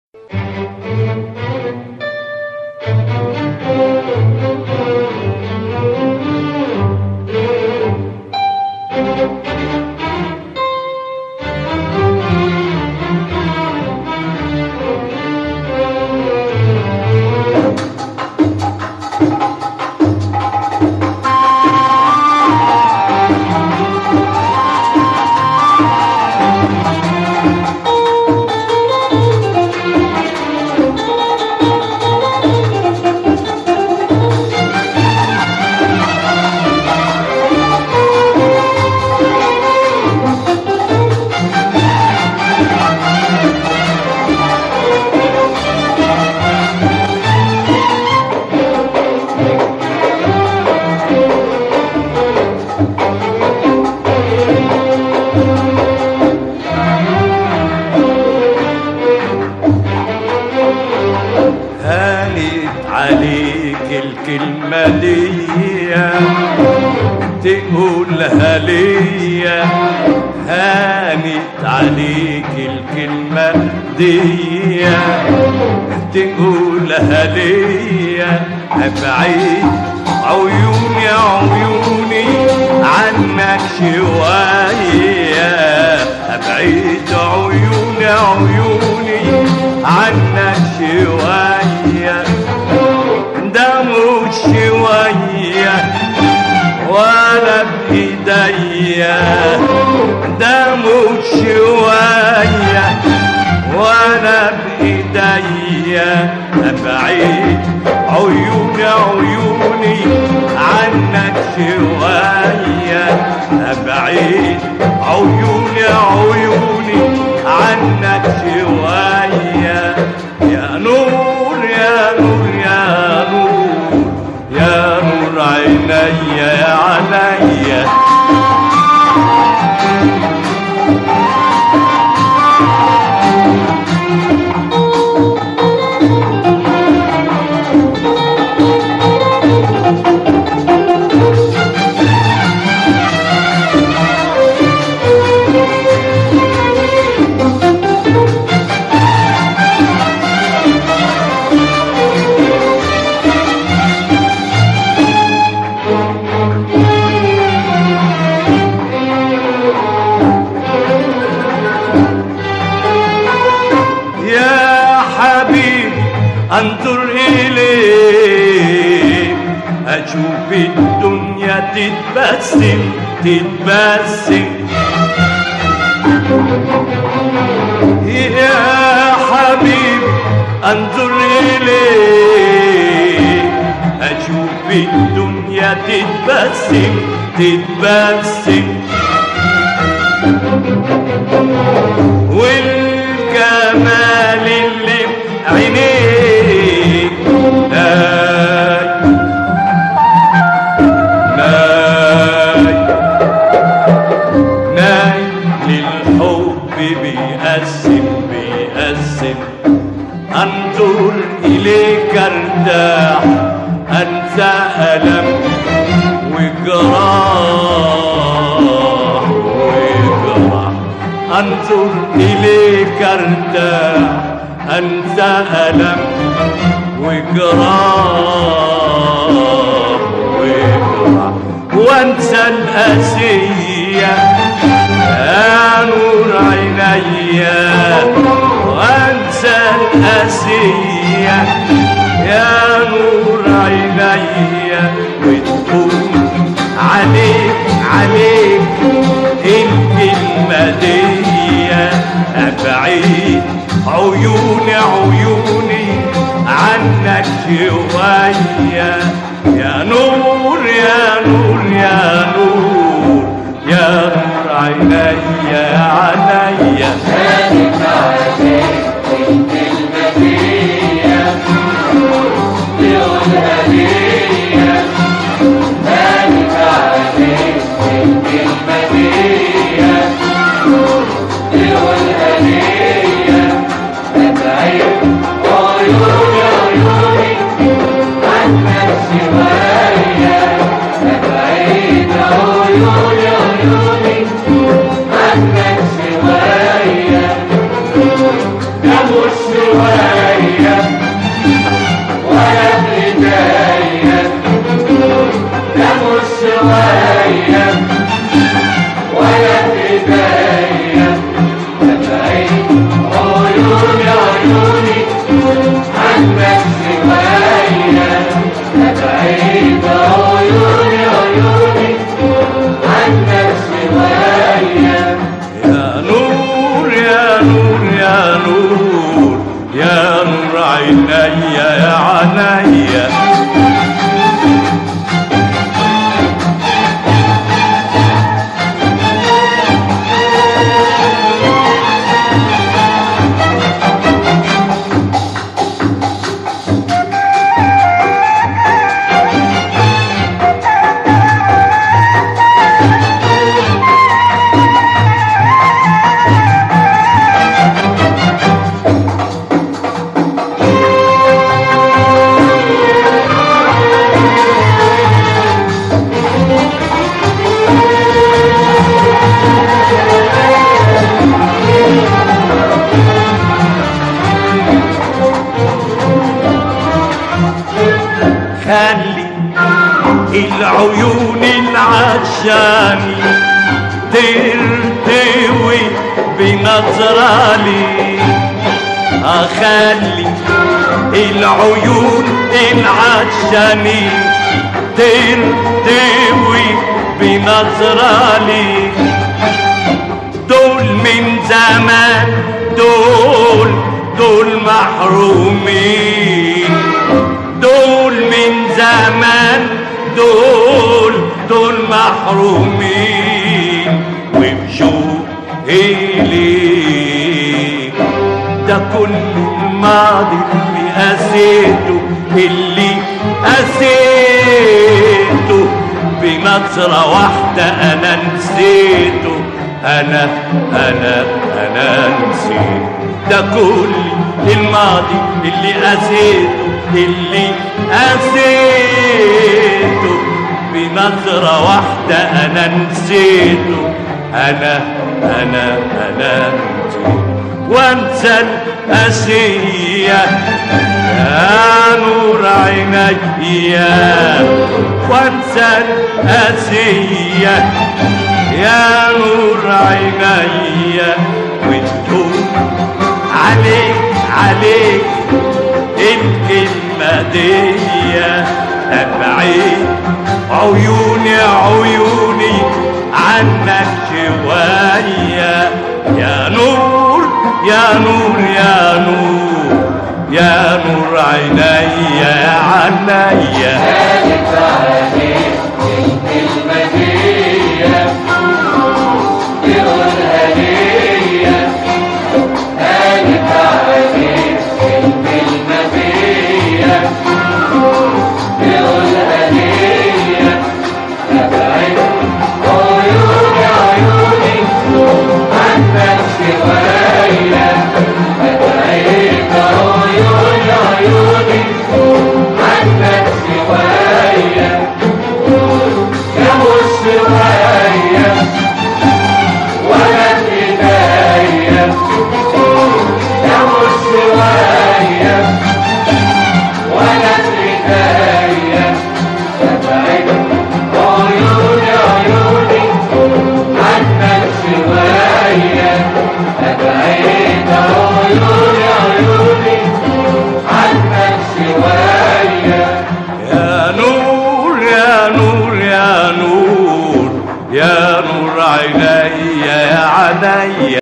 هانت عليك الكلمة دي تقولها ليا هانت عليك الكلمة دي تقولها ليا أبعد عيوني عيوني عنك شوية أبعد عيوني عيوني عنك شوية ده مش شوية ولا بإيديا ده مش شوية ولا بإيديا أبعد عيوني عيوني عنك شوية أبعد عيوني عيوني عنك شوية يا نور يا نور يا نور يا نور عيني يا عليا يا حبيبي انظر اليك اشوف الدنيا تتبسم تتبسم يا حبيبي انظر اليك اشوف الدنيا تتبسم تتبسم والجمال اللي بعينيك ناي ناي ناي للحب بيقسم بيقسم انظر اليك ارتاح انسى الم وجراح وجراح انظر اليك ارتاح انسى الم وجراح وجراح وانسى الاسيه يا نور عينيا وانسى الاسيه يا نور عينيا وتقول عليك عليك الكلمة دي أبعد عيوني عيوني عنك شوية يا نور يا نور يا نور يا نور عينيا يا عليا عنك شوية عينيا يا عينيا خلي العيون العشاني ترتوي بنظرة لي أخلي العيون العشاني ترتوي بنظرة لي دول من زمان دول دول محرومين دول من زمان دول دول محرومين وبشوق إليه ده كل الماضي اللي قسيته اللي قسيته بنظرة واحدة أنا نسيته أنا أنا أنا نسيت ده كل الماضي اللي قسيته اللي قسيته بنظرة واحدة أنا نسيته أنا أنا أنا نسيته وانسى الأسية يا نور عينيا وانسى الأسية يا نور عينيا وتقول عليك عليك الكلمة دي تبعيد عيوني عيوني عنك شوية يا نور يا نور يا نور يا نور عينيا يا عينيا هانت عليك المدية تقولها ليا هانت عليك المدية تقولها ليا أبعد عيوني عيوني عنك شوية أبعد عيوني عيوني عنك شوية يا مش شوية ولا بداية يا مش شوية ولا بداية أبعد عيوني عيوني عنك شوية أبعد عيوني عيوني عنك شوية يا نور يا نور يا نور يا نور عينيا يا عينيا